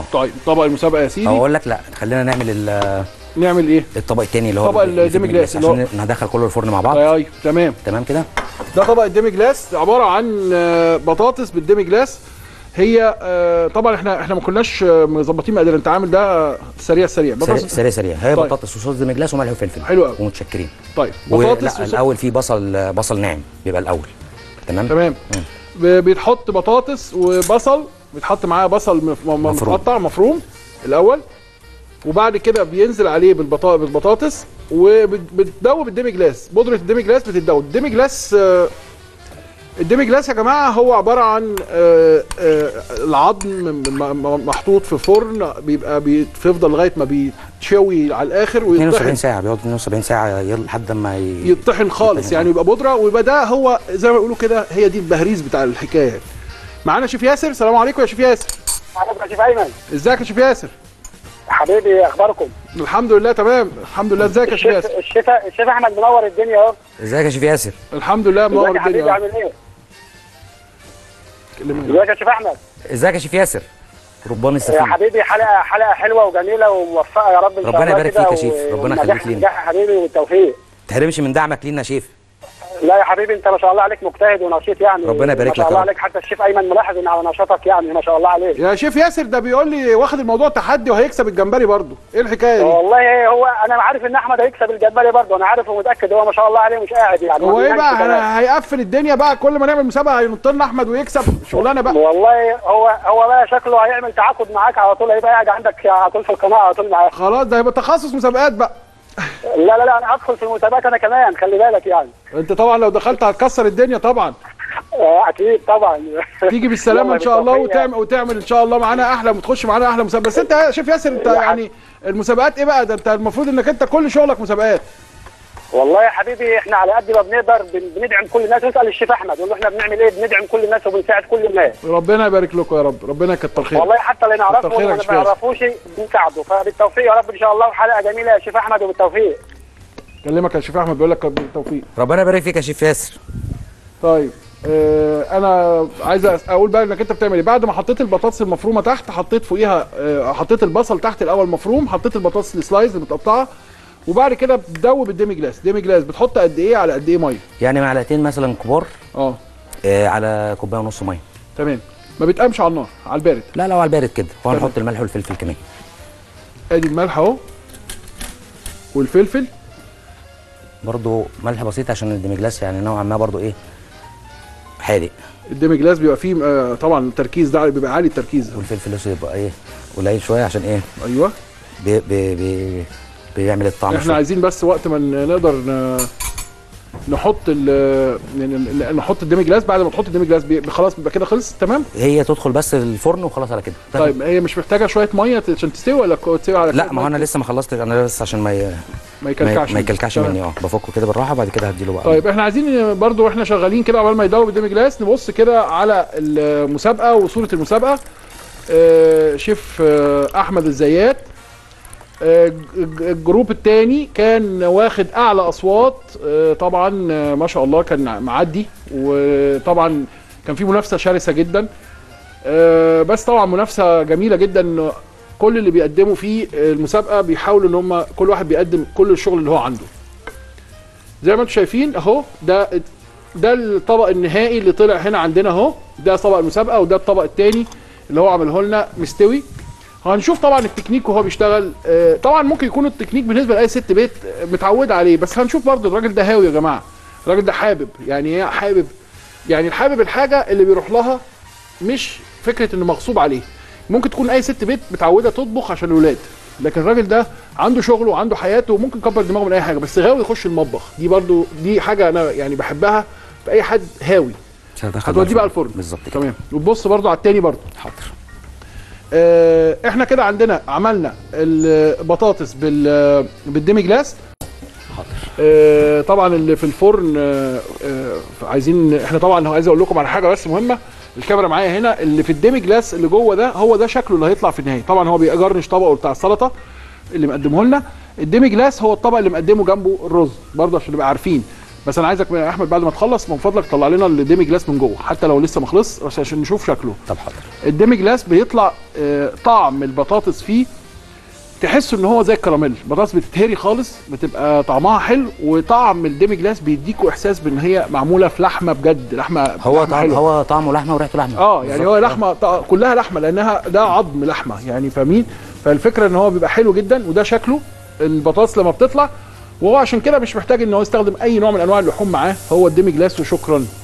طيب طبق المسابقه يا سيدي اقول لك لا خلينا نعمل ال- نعمل ايه الطبق التاني اللي هو طبق اللي فيه الديمي جلاس اللي عشان هو- ندخل كله الفرن مع بعض طيب تمام تمام كده ده طبق الديمي جلاس عباره عن آه، بطاطس بالديمي جلاس هي آه، طبعا احنا احنا ما كناش آه، مظبطين مقادير انت عامل ده آه، سريع سريع سريع بطاطس سريع سريع هي طيب. بطاطس وصوص ديمي جلاس وملح وفلفل حلو قوي. ومتشكرين طيب ولا بطاطس وص- الاول في بصل بصل ناعم بيبقى الاول تمام تمام ب- بيتحط بطاطس وبصل بيتحط معاه بصل مف- م- مفروم. متقطع مفروم الاول وبعد كده بينزل عليه بالبطا... بالبطاطس وبتدوب الديمي جلاس بودره الديمي جلاس بتتدوب الديمي جلاس آه، الديمي جلاس يا جماعه هو عباره عن آه، آه، العظم م- م- محطوط في فرن بيبقى بيفضل لغايه ما بيتشوي على الاخر 72 ويطحن ساعه بيقعد 72 ساعه يلا لحد ما ي... يطحن خالص يعني يبقى بودره ويبقى ده هو زي ما بيقولوا كده هي دي البهريز بتاع الحكايه معانا شيف ياسر السلام عليكم يا شيف ياسر حضرتك يا شيف ايمن ازيك يا شيف ياسر حبيبي اخباركم الحمد لله تمام الحمد لله ازيك يا شيف الشيف ياسر الشيف الشيف احمد منور الدنيا اهو ازيك يا شيف ياسر الحمد لله منور ازيك يا حبيبي الدنيا عامل ايه؟ كلمني. ازيك يا شيف احمد ازيك يا شيف ياسر ربان يا السفينه حبيبي حلقه حلقه حلوه وجميله وموفقه يا رب ان شاء ربنا الله يبارك كده فيك يا شيف. و- ربنا ونجاح- يخليك لينا. نجاح يا حبيبي والتوفيق تحرمش من دعمك لينا يا شيف لا يا حبيبي انت ما شاء الله عليك مجتهد ونشيط يعني ربنا يبارك ما شاء لك يا الله رب. عليك حتى الشيف ايمن ملاحظ ان على نشاطك يعني ما شاء الله عليك يا شيف ياسر ده بيقول لي واخد الموضوع تحدي وهيكسب الجمبري برضه ايه الحكايه دي والله هو انا عارف ان احمد هيكسب الجمبري برضه انا عارف ومتاكد هو ما شاء الله عليه مش قاعد يعني هو ما ايه بينامش بقى كمان. أنا هيقفل الدنيا بقى كل ما نعمل مسابقه هينط لنا احمد ويكسب شغلانه بقى والله هو هو بقى شكله هيعمل تعاقد معاك على طول هيبقى قاعد عندك على طول في القناه على طول معاك خلاص ده هيبقى تخصص مسابقات بقى لا لا لا انا هدخل في المسابقات انا كمان خلي بالك يعني انت طبعا لو دخلت هتكسر الدنيا طبعا آه، اكيد طبعا تيجي بالسلامه يلا ان شاء الله بالتوفيق. وتعمل وتعمل ان شاء الله معانا احلى وتخش معانا احلى مسابقه بس انت يا شيف ياسر انت يا حبيبي. يعني المسابقات ايه بقى ده انت المفروض انك انت كل شغلك مسابقات والله يا حبيبي احنا على قد ما بنقدر بن- بندعم كل الناس اسال الشيف احمد قول له احنا بنعمل ايه بندعم كل الناس وبنساعد كل الناس ربنا يبارك لكم يا رب ربنا يكتر خير والله حتى اللي نعرفه كتر خيرك واللي يا ما شيف ياسر. نعرفوش بنساعده فبالتوفيق يا رب ان شاء الله وحلقه جميله يا شيف احمد وبالتوفيق كلمك يا شيف احمد بيقول لك بالتوفيق ربنا يبارك فيك يا شيف ياسر طيب اه انا عايز أس- اقول بقى انك انت بتعمل ايه بعد ما حطيت البطاطس المفرومه تحت حطيت فوقيها اه حطيت البصل تحت الاول مفروم حطيت البطاطس السلايز المتقطعه وبعد كده بتدوب الديمي جلاس ديمي جلاس بتحط قد ايه على قد ايه ميه يعني معلقتين مثلا كبار اه آه على كوبايه ونص ميه تمام ما بتقامش على النار على البارد لا لا على البارد كده تمام. وهنحط الملح والفلفل كمان ادي الملح اهو والفلفل برضو ملح بسيط عشان الديمجلاس يعني نوعا ما برضو ايه حادق الديمي جلاس بيبقى فيه آه طبعا التركيز ده بيبقى عالي التركيز والفلفل الاسود يبقى ايه قليل شويه عشان ايه ايوه بي بي بي بيعمل الطعم احنا شوية. عايزين بس وقت ما ن- نقدر ن- نحط ال يعني ن- نحط الديمي جلاس بعد ما تحط الديمي جلاس بي- خلاص بيبقى كده خلص تمام هي تدخل بس الفرن وخلاص على كده طيب هي مش محتاجه شويه ميه عشان تستوي ولا كو- تستوي على لا شوية ما هو انا مية؟ لسه ما خلصتش انا بس عشان ما ي... ما ما, يكلكعش ي... ما يكلكعش تمام. مني اه بفكه كده بالراحه بعد كده هديله بقى طيب احنا عايزين برضو واحنا شغالين كده عقبال ما يدوب الديمي جلاس نبص كده على المسابقه وصوره المسابقه آه، شيف آه، احمد الزيات آه، ج- الجروب الثاني كان واخد اعلى اصوات آه، طبعا آه، ما شاء الله كان معدي وطبعا كان في منافسه شرسه جدا آه، بس طبعا منافسه جميله جدا كل اللي بيقدموا فيه المسابقه بيحاولوا ان هم كل واحد بيقدم كل الشغل اللي هو عنده زي ما انتم شايفين اهو ده ده الطبق النهائي اللي طلع هنا عندنا اهو ده طبق المسابقه وده الطبق الثاني اللي هو عمله لنا مستوي هنشوف طبعا التكنيك وهو بيشتغل آه، طبعا ممكن يكون التكنيك بالنسبه لاي ست بيت آه، متعوده عليه بس هنشوف برضو الراجل ده هاوي يا جماعه الراجل ده حابب يعني ايه حابب يعني حابب الحاجه اللي بيروح لها مش فكره انه مغصوب عليه ممكن تكون اي ست بيت متعوده تطبخ عشان الولاد لكن الراجل ده عنده شغله وعنده حياته وممكن يكبر دماغه من اي حاجه بس غاوي يخش المطبخ دي برضو دي حاجه انا يعني بحبها في اي حد هاوي هتوديه بقى الفرن بالظبط كده تمام وتبص برضو على التاني برضو حاضر آه، احنا كده عندنا عملنا البطاطس بال بالديمي جلاس حاضر آه، طبعا اللي في الفرن آه، آه، عايزين احنا طبعا عايز اقول لكم على حاجه بس مهمه الكاميرا معايا هنا اللي في الديمي جلاس اللي جوه ده هو ده شكله اللي هيطلع في النهايه طبعا هو بيجرنش طبقه بتاع السلطه اللي مقدمه لنا الديمي جلاس هو الطبق اللي مقدمه جنبه الرز برضه عشان نبقى عارفين بس انا عايزك يا احمد بعد ما تخلص من فضلك طلع لنا الديمي جلاس من جوه حتى لو لسه ما خلص بس عشان نشوف شكله طب حاضر الديمي جلاس بيطلع آه، طعم البطاطس فيه تحس ان هو زي الكراميل البطاطس بتتهري خالص بتبقى طعمها حلو وطعم الديمي جلاس بيديكوا احساس بان هي معموله في لحمه بجد لحمه هو لحمة طعم حلوة. هو طعمه لحمه وريحته لحمه اه يعني بالظبط. هو لحمه ط- كلها لحمه لانها ده عظم لحمه يعني فاهمين فالفكره ان هو بيبقى حلو جدا وده شكله البطاطس لما بتطلع وهو عشان كده مش محتاج ان هو يستخدم اي نوع من انواع اللحوم معاه هو الديمي جلاس وشكرا